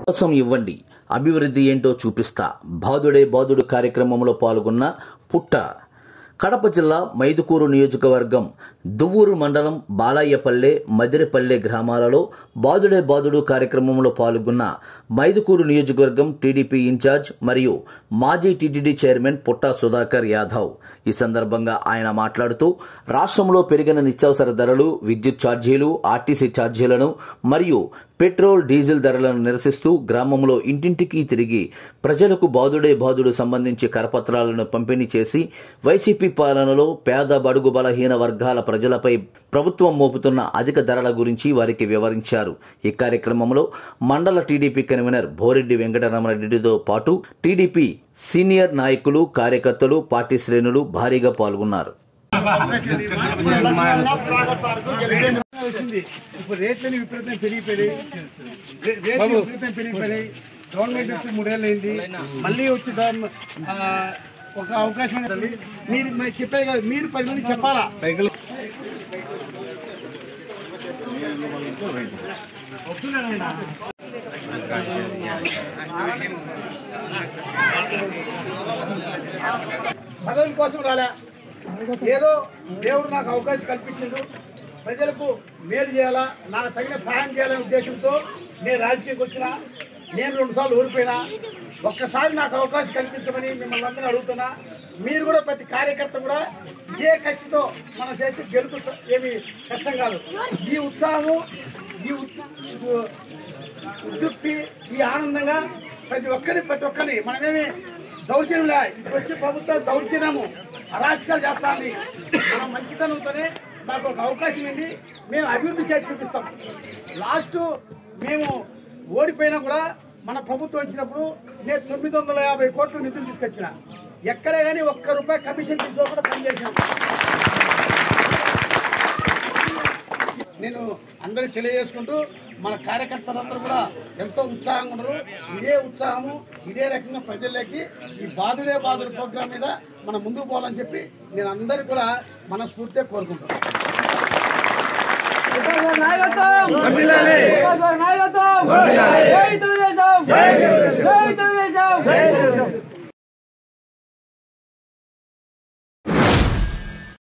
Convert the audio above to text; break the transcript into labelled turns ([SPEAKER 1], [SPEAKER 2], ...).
[SPEAKER 1] అవకాశం ఇవ్వండి అభివృద్ధి ఏంటో చూపిస్తా బాదుడే బాదుడు కార్యక్రమంలో పాల్గొన్న పుట్ట కడప జిల్లా మైదుకూరు నియోజకవర్గం దువ్వూరు మండలం బాలయ్యపల్లె మదిరిపల్లె గ్రామాలలో బాదుడే బాదుడు కార్యక్రమంలో పాల్గొన్న మైదుకూరు నియోజకవర్గం టీడీపీ ఇన్ఛార్జ్ మరియు మాజీ టీటీడీ చైర్మన్ పుట్టా సుధాకర్ యాదవ్ ఈ సందర్భంగా ఆయన మాట్లాడుతూ రాష్ట్రంలో పెరిగిన నిత్యావసర ధరలు విద్యుత్ ఛార్జీలు ఆర్టీసీ ఛార్జీలను మరియు పెట్రోల్ డీజిల్ ధరలను నిరసిస్తూ గ్రామంలో ఇంటింటికి తిరిగి ప్రజలకు బాదుడే బాదుడు సంబంధించి కరపత్రాలను పంపిణీ చేసి వైసీపీ పాలనలో పేద బడుగు బలహీన వర్గాల ప్రజలపై ప్రభుత్వం మోపుతున్న అధిక ధరల గురించి వారికి వివరించారు ఈ కార్యక్రమంలో మండల టీడీపీ కన్వీనర్ భోరెడ్డి వెంకటరామరెడ్డితో పాటు టీడీపీ సీనియర్ నాయకులు కార్యకర్తలు పార్టీ శ్రేణులు భారీగా పాల్గొన్నారు
[SPEAKER 2] వచ్చింది ఇప్పుడు రేట్లని విపరీతం పెరిగిపోయి రేట్లు విపరీతం పెరిగిపోయినాయి గవర్నమెంట్ వచ్చి మూడేళ్ళు అయింది మళ్ళీ వచ్చి గవర్న- ఆ, ఒక అవకాశం ఉంటుంది మీరు మీరు చెప్పేది కాదు మీరు పది మంది చెప్పాలా సైకిల్ పదవి కోసం రాలే ఏదో దేవుడు నాకు అవకాశం కల్పించిండు ప్రజలకు మేలు చేయాలా నాకు తగిన సహాయం చేయాలనే ఉద్దేశంతో నేను రాజకీయానికి వచ్చిన నేను రెండుసార్లు ఓడిపోయినా ఒక్కసారి నాకు అవకాశం కల్పించమని మిమ్మల్ని అందరూ అడుగుతున్నా మీరు కూడా ప్రతి కార్యకర్త కూడా ఇదే కసితో మనం చేస్తే గెలుపు స- ఏమి కష్టం కాదు ఈ ఉత్సాహము ఈ ఉత్- ఉద్యుక్తి ఈ ఆనందంగా ప్రతి ఒక్కరి ప్రతి ఒక్కరిని మనమేమి దౌర్జన్యంలే ఇప్పుడు వచ్చే ప్రభుత్వం దౌర్జన్యము అరాచకాలు చేస్తాంది మనం మంచితనంతోనే మాకు ఒక అవకాశం ఉంది మేము అభివృద్ధి చేసి చూపిస్తాం లాస్ట్ మేము ఓడిపోయినా కూడా మన ప్రభుత్వం వచ్చినప్పుడు నేను తొమ్మిది వందల యాభై కోట్లు నిధులు తీసుకొచ్చిన ఎక్కడే కానీ ఒక్క రూపాయి కమిషన్ తీసుకోకుండా పనిచేసాం నేను అందరికి తెలియజేసుకుంటూ మన కార్యకర్తలందరూ కూడా ఎంతో ఉత్సాహంగా ఉన్నారు ఇదే ఉత్సాహము ఇదే రకంగా ప్రజల్లోకి ఈ బాధుడే బాధుడు ప్రోగ్రాం మీద మనం ముందుకు పోవాలని చెప్పి నేను అందరికి కూడా మనస్ఫూర్తిగా కోరుకుంటున్నాను
[SPEAKER 3] నాయకత్వం నాయకత్వం జై తెలుగుదేశం జై తెలుగుదేశం